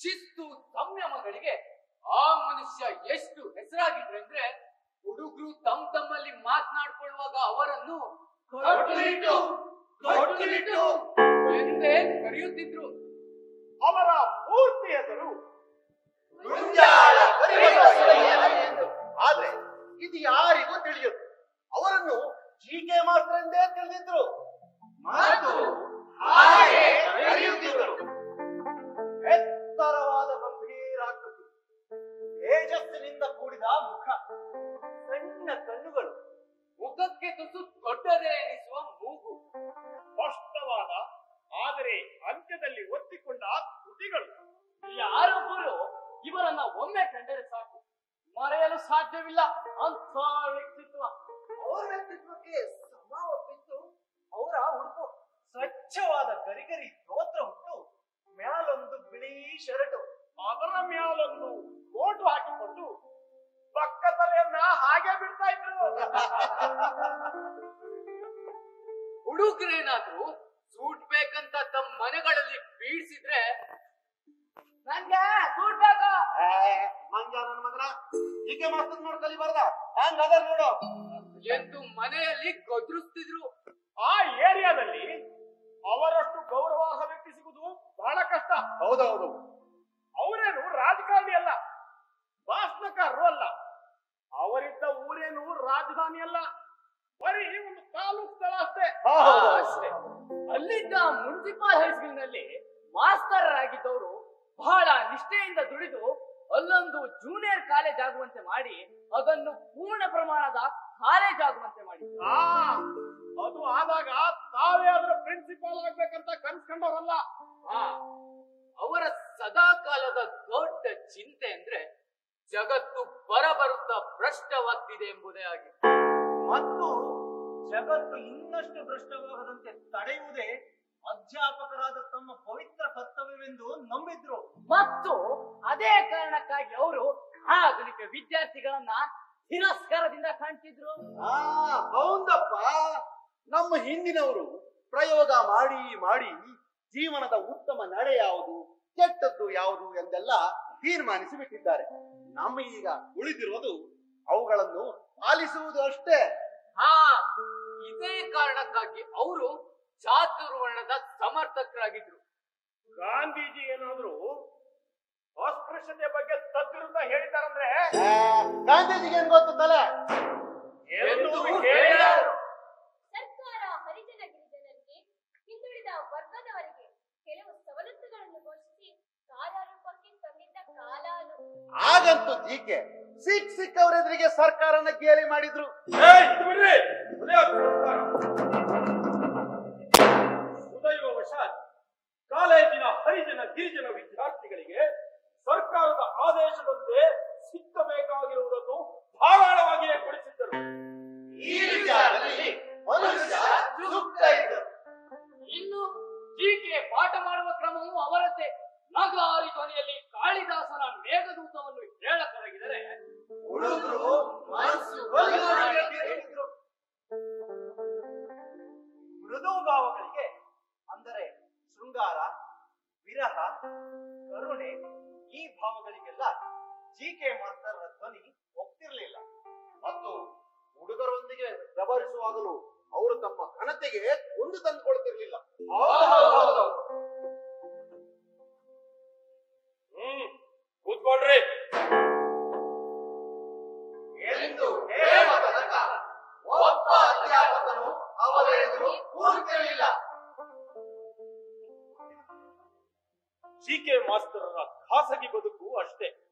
ಶಿಸ್ತು ಸಂಯಮಗಳಿಗೆ ಆ ಮನುಷ್ಯ ಎಷ್ಟು ಹೆಸರಾಗಿದ್ರೆ ಅಂದ್ರೆ ಹುಡುಗರು ತಮ್ಮ ತಮ್ಮಲ್ಲಿ ಮಾತನಾಡ್ಕೊಳ್ಳುವಾಗ ಅವರನ್ನು ಕಟ್ಟುನಿಟ್ಟು, ಕಟ್ಟುನಿಟ್ಟು. ಎಂದೇ ಕರೆಯುತ್ತಿದ್ರು ಅವರ ಪೂರ್ತಿ ಹೆಸರು ಗುಂಜಾಳ ಕರಿಬಸವಯ್ಯ ಎಂದು. ಆದ್ರೆ ಇದು ಯಾರಿಗೂ ತಿಳಿಯದು ಅವರನ್ನು ಜಿ ಕೆ ಮಾಸ್ಟರ್ ಎಂದೇ ತಿಳಿದಿದ್ರು ಮತ್ತು ಹಾಗೆ ಕರೆಯುತ್ತಿದ್ದರು ಎತ್ತರವಾದ ಗಂಭೀರಾಕೃತಿ ತೇಜಸ್ಸಿನಿಂದ ಕೂಡಿದ ಮುಖ ಸಣ್ಣ ಕಣ್ಣುಗಳು ಮುಖಕ್ಕೆ ತುಸು ದೊಡ್ಡದೇ ಎನಿಸುವ ಮೂಗು ಸ್ಪಷ್ಟವಾದ ಆದರೆ ಅಂತ್ಯದಲ್ಲಿ ಒತ್ತಿಕೊಂಡ ತುಟಿಗಳು ಯಾರೊಬ್ಬರು ಇವರನ್ನ ಒಮ್ಮೆ ಕಂಡರೆ ಸಾಕು ಮರೆಯಲು ಸಾಧ್ಯವಿಲ್ಲ ಅಂತ ವ್ಯಕ್ತಿತ್ವ ಅವರ ವ್ಯಕ್ತಿತ್ವಕ್ಕೆ ಸಮ ಒಪ್ಪಿತ್ತು ಅವರ ಉಡುಪು ಸ್ವಚ್ಛವಾದ ಗರಿಗರಿ ಸ್ತೋತ್ರ ಹುಟ್ಟು ಮ್ಯಾಲೊಂದು ಬಿಳಿ ಶರ್ಟು ಅದರ ಮ್ಯಾಲೊಂದು ಕೋಟು ಹಾಕಿಕೊಂಡು ಪಕ್ಕ ತಲೆಯನ್ನ ಹಾಗೆ ಬಿಡ್ತಾ ಇದ್ರು ಹುಡುಗರೇನಾದ್ರೂ ಸೂಟ್ ಬೇಕಂತ ತಮ್ಮ ಮನೆಗಳಲ್ಲಿ ಬೀಳ್ಸಿದ್ರೆ ನನ್ಗೆ ಸೂಟ್ ಬೇಕು ಮಂಜ ನನ್ನ ಮಗನ ಹೀಗೆ ಮಾಸ್ತರ್ ನೋಡ್ ಕಲಿಬಾರ್ದ ಹಂಗ ಅದ ನೋಡು ಎಂದು ಮನೆಯಲ್ಲಿ ಗದ್ರಿಸ್ತಿದ್ರು ಆ ಏರಿಯಾದಲ್ಲಿ ಅವರಷ್ಟು ಗೌರವಾರ್ಹ ವ್ಯಕ್ತಿ ಸಿಗುವುದು ಬಹಳ ಕಷ್ಟ ಹೌದೌದು ಅವರೇನು ರಾಜಕಾರಣಿ ಅಲ್ಲ ಭಾಷಣಕಾರರು ಅಲ್ಲ ಅವರಿದ್ದ ಊರೇನು ರಾಜಧಾನಿ ಅಲ್ಲ ಬರೀ ಒಂದು ತಾಲೂಕು ಸ್ಥಳ ಅಷ್ಟೇ ಹೌದು. ಅಷ್ಟೇ ಅಲ್ಲಿದ್ದ ಮುನ್ಸಿಪಾಲ್ ಹೈಸ್ಕೂಲ್ ನಲ್ಲಿ ಮಾಸ್ತರ್ ಆಗಿದ್ದವರು ಬಹಳ ನಿಷ್ಠೆಯಿಂದ ದುಡಿದು ಅಲ್ಲೊಂದು ಜೂನಿಯರ್ ಕಾಲೇಜ್ ಆಗುವಂತೆ ಮಾಡಿ ಅದನ್ನು ಪೂರ್ಣ ಪ್ರಮಾಣದ ಕಾಲೇಜ್ ಆಗುವಂತೆ ಮಾಡಿ ಆ ಅದು ಆದಾಗ ತಾವೇ ಅದರ ಪ್ರಿನ್ಸಿಪಾಲ್ ಆಗ್ಬೇಕಂತ ಕನ್ಸ್ಕೊಂಡವ್ರಲ್ಲ ಹಾ ಅವರ ಸದಾ ಕಾಲದ ದೊಡ್ಡ ಚಿಂತೆ ಅಂದ್ರೆ ಜಗತ್ತು ಬರಬರುತ್ತಾ ಭ್ರಷ್ಟವಾಗ್ತಿದೆ ಎಂಬುದೇ ಆಗಿದೆ ಮತ್ತು ಜಗತ್ತು ಇನ್ನಷ್ಟು ಭ್ರಷ್ಟವಾಗದಂತೆ ತಡೆಯುವುದೇ ಅಧ್ಯಾಪಕರಾದ ತಮ್ಮ ಪವಿತ್ರ ಕರ್ತವ್ಯವೆಂದು ನಂಬಿದ್ರು ಮತ್ತು ಅದೇ ಕಾರಣಕ್ಕಾಗಿ ಅವರು ಆಧುನಿಕ ವಿದ್ಯಾರ್ಥಿಗಳನ್ನ ತಿರಸ್ಕಾರದಿಂದ ಕಾಣ್ತಿದ್ರು ಆ ಹೌದಪ್ಪ ನಮ್ಮ ಹಿಂದಿನವರು ಪ್ರಯೋಗ ಮಾಡಿ ಮಾಡಿ ಜೀವನದ ಉತ್ತಮ ನಡೆ ಯಾವುದು ಕೆಟ್ಟದ್ದು ಯಾವುದು ಎಂದೆಲ್ಲ ತೀರ್ಮಾನಿಸಿ ಬಿಟ್ಟಿದ್ದಾರೆ ನಮ್ಮ ಈಗ ಉಳಿದಿರೋದು ಅವುಗಳನ್ನು ಪಾಲಿಸುವುದು ಅಷ್ಟೇ ಹಾ ಇದೇ ಕಾರಣಕ್ಕಾಗಿ ಅವರು ಚಾತುರ್ವರ್ಣದ ಸಮರ್ಥಕರಾಗಿದ್ರು ಗಾಂಧೀಜಿ ಏನಾದ್ರು ಅಸ್ಪೃಶ್ಯತೆ ಬಗ್ಗೆ ತದ್ವಿರುದ್ಧ ಹೇಳಿದಾರಂದ್ರೆ ಆ, ಗಾಂಧೀಜಿಗೆ ಏನ್ ಗೊತ್ತು ತಲೆ ಎಂದು ಎಂದು ಹೇಳಿದರು. ಸರ್ಕಾರ ಹರಿಜನ ಗಿರಿಜನರಿಗೆ ಹಿಂದುಳಿದ ವರ್ಗದವರಿಗೆ ಕೆಲವು ಸವಲತ್ತುಗಳನ್ನು ಘೋಷಿಸಿ ಕಾಲಾರೂಪಕ್ಕೆ ತಂದಿದ್ದ ಕಾಲ ಅದು ಆಗಂತೂ ಜೀಕೆ ಸಿಕ್ ಸಿಕ್ಕವರೆದುರಿಗೆ ಸರ್ಕಾರನ ಗೇಲಿ ಮಾಡಿದ್ರು ಉದಯವಶಾತ್ ಕಾಲೇಜಿನ ಹರಿಜನ ಗಿರಿಜನ ವಿದ್ಯಾರ್ಥಿಗಳಿಗೆ ಸರ್ಕಾರದ ಆದೇಶದಂತೆ ಸಿಕ್ಕಬೇಕಾಗಿರುವುದನ್ನು ಧಾರಾಳವಾಗಿಯೇ ಕೊಡಿಸಿದ್ದರು ಈ ವಿಚಾರದಲ್ಲಿ ಮನುಷ್ಯ ಸುತ್ತ ಇದ್ದರು ಇನ್ನು ಜೀಕೆ ಪಾಠ ಮಾಡುವ ಕ್ರಮವು ಅವರದ್ದೇ ನಗಾರಿ ಧ್ವನಿಯಲ್ಲಿ ಕಾಳಿದಾಸನ ಮೇಘದೂತವನ್ನು ಹೇಳತೊಡಗಿದರೆ ಹುಡುಗರು ಮನಸ್ಸು ಒಲಿಯುವವರೆಗೆ ಕೇಳಿದ್ರು. ಮೃದು ಭಾವಗಳಿಗೆ ಅಂದರೆ ಶೃಂಗಾರ ವಿರಹ ಕರುಣೆ ಈ ಭಾವಗಳಿಗೆಲ್ಲ ಜಿ ಕೆ ಮಾಸ್ಟರ್ ಧ್ವನಿ ಒಪ್ತಿರ್ಲಿಲ್ಲ ಮತ್ತು ಹುಡುಗರೊಂದಿಗೆ ವ್ಯವಹರಿಸುವಾಗಲೂ ಅವರು ತಮ್ಮ ಘನತೆಗೆ ಒಂದು ತಂದುಕೊಳ್ತಿರ್ಲಿಲ್ಲ ಹ್ಮ್ ಕೂತ್ಕೊಳ್ರಿ ಎಂದು ಹೇಳುವ ತನಕ ಒಬ್ಬ ಅಧ್ಯಾಪಕನು ಅವರ ಎದುರು ಕೂರುತ್ತಿರಲಿಲ್ಲ ಜಿ ಕೆ ಮಾಸ್ತರರ ಖಾಸಗಿ ಬದುಕು ಅಷ್ಟೇ